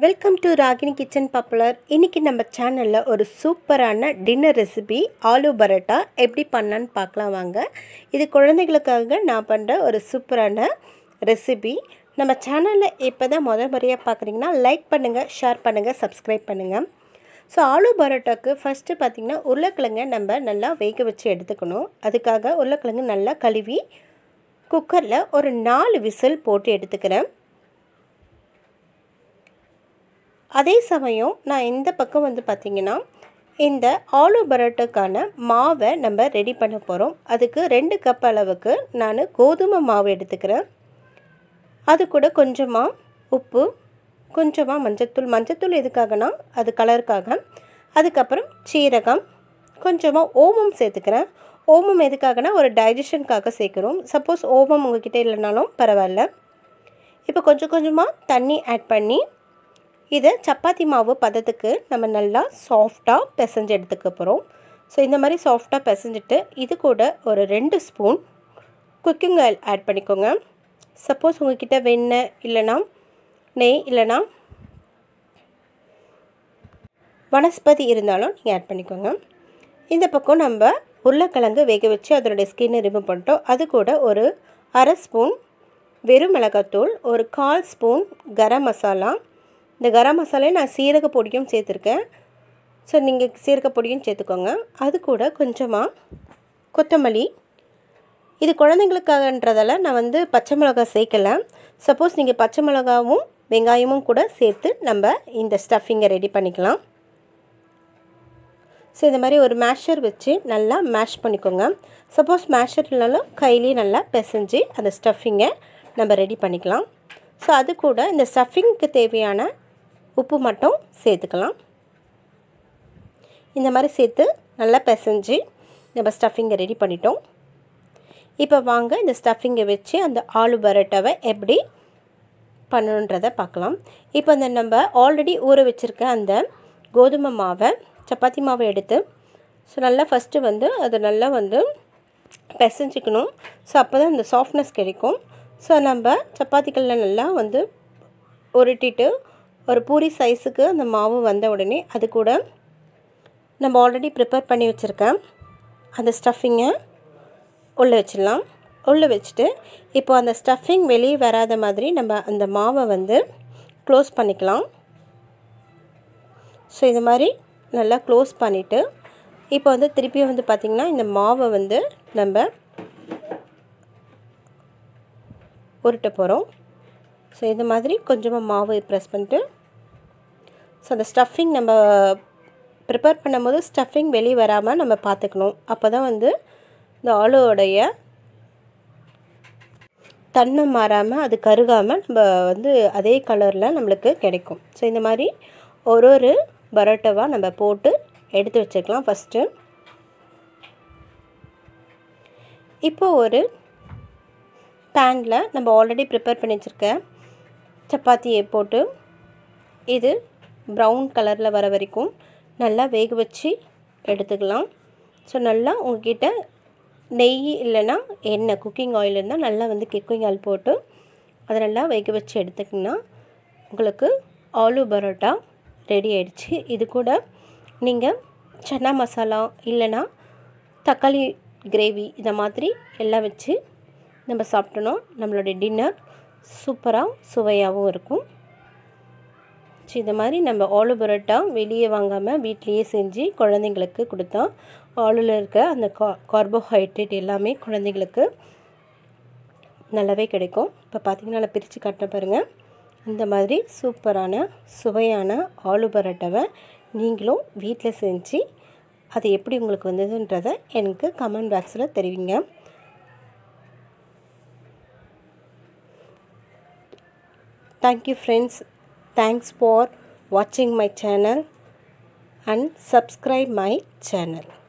welcome to Ragini kitchen popular இன்றைக்கி நம்ம சேனலில் ஒரு சூப்பரான டின்னர் ரெசிபி ஆலு பரோட்டா எப்படி பண்ணலான்னு பார்க்கலாம் வாங்க இது குழந்தைகளுக்காக நான் பண்ணுற ஒரு சூப்பரான ரெசிபி நம்ம சேனலில் இப்போ தான் முதல் முறையாக பார்க்குறீங்கன்னா லைக் பண்ணுங்கள் ஷேர் பண்ணுங்கள் சப்ஸ்கிரைப் பண்ணுங்கள் ஸோ ஆலு பரோட்டாக்கு ஃபஸ்ட்டு பார்த்திங்கன்னா உருளைக்கிழங்கை நம்ம நல்லா வேக வச்சு எடுத்துக்கணும் அதுக்காக உருளைக்கிழங்கு நல்லா கழுவி குக்கரில் ஒரு நாலு விசில் போட்டு எடுத்துக்கிறேன் அதே சமயம் நான் இந்த பக்கம் வந்து பார்த்திங்கன்னா இந்த ஆலு பரோட்டாக்கான மாவை நம்ம ரெடி பண்ண போகிறோம் அதுக்கு ரெண்டு கப் அளவுக்கு நான் கோதுமை மாவு எடுத்துக்கிறேன் அது கூட கொஞ்சமாக உப்பு கொஞ்சமாக மஞ்சத்தூள் மஞ்சத்தூள் எதுக்காகனா அது கலருக்காக அதுக்கப்புறம் சீரகம் கொஞ்சமாக ஓமம் சேர்த்துக்கிறேன் ஓமம் எதுக்காகனா ஒரு டைஜஷனுக்காக சேர்க்குறோம் சப்போஸ் ஓமம் உங்ககிட்ட இல்லைனாலும் பரவாயில்ல இப்போ கொஞ்சம் கொஞ்சமாக தண்ணி ஆட் பண்ணி இதை சப்பாத்தி மாவு பதத்துக்கு நம்ம நல்லா சாஃப்டாக பிசைஞ்சு எடுத்துக்க போகிறோம் ஸோ இந்த மாதிரி சாஃப்டாக பிசைஞ்சிட்டு இது கூட ஒரு ரெண்டு ஸ்பூன் குக்கிங் ஆயில் ஆட் பண்ணிக்கோங்க சப்போஸ் உங்ககிட்ட வெண்ணெய் இல்லைனா நெய் இல்லைனா வனஸ்பதி இருந்தாலும் நீங்கள் ஆட் பண்ணிக்கோங்க இந்த பக்கம் நம்ம உருளைக்கிழங்கு வேக வச்சு அதனுடைய ஸ்கின்னை ரிமூவ் பண்ணிட்டோம் அது கூட ஒரு அரை ஸ்பூன் வெறும் மிளகாத்தூள் ஒரு கால் ஸ்பூன் கரம் மசாலா இந்த கரம் மசாலையும் நான் சீரக பொடியும் சேர்த்துருக்கேன் ஸோ நீங்கள் சீரக பொடியும் சேர்த்துக்கோங்க அது கூட கொஞ்சமாக கொத்தமல்லி இது குழந்தைங்களுக்காகன்றதால நான் வந்து பச்சை மிளகா சேர்க்கலை சப்போஸ் நீங்கள் பச்சை மிளகாவும் வெங்காயமும் கூட சேர்த்து நம்ம இந்த ஸ்டஃபிங்கை ரெடி பண்ணிக்கலாம் ஸோ இந்த மாதிரி ஒரு மேஷர் வச்சு நல்லா மேஷ் பண்ணிக்கோங்க சப்போஸ் மேஷர் இல்லைனாலும் கையிலேயே நல்லா பிசைஞ்சு அந்த ஸ்டஃபிங்கை நம்ம ரெடி பண்ணிக்கலாம் ஸோ அது கூட இந்த ஸ்டஃபிங்க்கு தேவையான உப்பு மட்டும் சேர்த்துக்கலாம் இந்த மாதிரி சேர்த்து நல்லா பிசைஞ்சு நம்ம ஸ்டஃபிங்கை ரெடி பண்ணிட்டோம் இப்போ வாங்க இந்த ஸ்டஃபிங்கை வச்சு அந்த ஆலு பரோட்டாவை எப்படி பண்ணணுன்றதை பார்க்கலாம் இப்போ அந்த நம்ம ஆல்ரெடி ஊற வச்சுருக்க அந்த கோதுமை மாவை சப்பாத்தி மாவை எடுத்து ஸோ நல்லா ஃபஸ்ட்டு வந்து அதை நல்லா வந்து பிசைஞ்சிக்கணும் ஸோ அப்போ தான் அந்த சாஃப்ட்னஸ் கிடைக்கும் ஸோ நம்ம சப்பாத்திகளில் நல்லா வந்து உருட்டிட்டு ஒரு பூரி சைஸுக்கு அந்த மாவு வந்த உடனே அது கூட நம்ம ஆல்ரெடி ப்ரிப்பேர் பண்ணி வச்சுருக்கேன் அந்த ஸ்டஃபிங்கை உள்ளே வச்சிடலாம் உள்ளே வச்சுட்டு இப்போ அந்த ஸ்டஃபிங் வெளியே வராத மாதிரி நம்ம அந்த மாவை வந்து க்ளோஸ் பண்ணிக்கலாம் ஸோ இது மாதிரி நல்லா க்ளோஸ் பண்ணிவிட்டு இப்போ வந்து திருப்பியும் வந்து பார்த்திங்கன்னா இந்த மாவை வந்து நம்ம உருட்ட போகிறோம் ஸோ இது மாதிரி கொஞ்சமாக மாவு ப்ரெஸ் பண்ணிட்டு ஸோ அந்த ஸ்டஃபிங் நம்ம ப்ரிப்பேர் பண்ணும்போது ஸ்டஃபிங் வெளியே வராமல் நம்ம பார்த்துக்கணும் அப்போ தான் வந்து இந்த ஆளுவோடைய தன்மை மாறாமல் அது கருகாமல் நம்ம வந்து அதே கலரில் நம்மளுக்கு கிடைக்கும் ஸோ இந்த மாதிரி ஒரு ஒரு பரோட்டாவாக நம்ம போட்டு எடுத்து வச்சுக்கலாம் ஃபஸ்ட்டு இப்போ ஒரு பேனில் நம்ம ஆல்ரெடி ப்ரிப்பேர் பண்ணி வச்சுருக்க சப்பாத்தியை போட்டு இது ப்ரௌன் கலரில் வர வரைக்கும் நல்லா வேக வச்சு எடுத்துக்கலாம் ஸோ நல்லா உங்ககிட்ட நெய் இல்லைன்னா எண்ணெய் குக்கிங் ஆயில் இருந்தால் நல்லா வந்து குக்கிங் ஆயில் போட்டு அதை நல்லா வேக வச்சு எடுத்துக்கிங்கன்னா உங்களுக்கு ஆலு பரோட்டா ரெடி ஆயிடுச்சு இது கூட நீங்கள் சன்னா மசாலா இல்லைன்னா தக்காளி கிரேவி இந்த மாதிரி எல்லாம் வச்சு நம்ம சாப்பிட்டோன்னா நம்மளுடைய டின்னர் சூப்பராக சுவையாகவும் இருக்கும் ஸோ இந்த மாதிரி நம்ம ஆலு பரோட்டா வெளியே வாங்காமல் வீட்லேயே செஞ்சு குழந்தைங்களுக்கு கொடுத்தா ஆளுல இருக்க அந்த கா கார்போஹைட்ரேட் எல்லாமே குழந்தைங்களுக்கு நல்லாவே கிடைக்கும் இப்போ பார்த்திங்கன்னா நான் பிரித்து காட்ட பாருங்கள் இந்த மாதிரி சூப்பரான சுவையான ஆலு பரோட்டாவை நீங்களும் வீட்டில் செஞ்சு அது எப்படி உங்களுக்கு வந்ததுன்றதை எனக்கு கமெண்ட் பாக்ஸில் தெரிவிங்க thank you friends thanks for watching my channel and subscribe my channel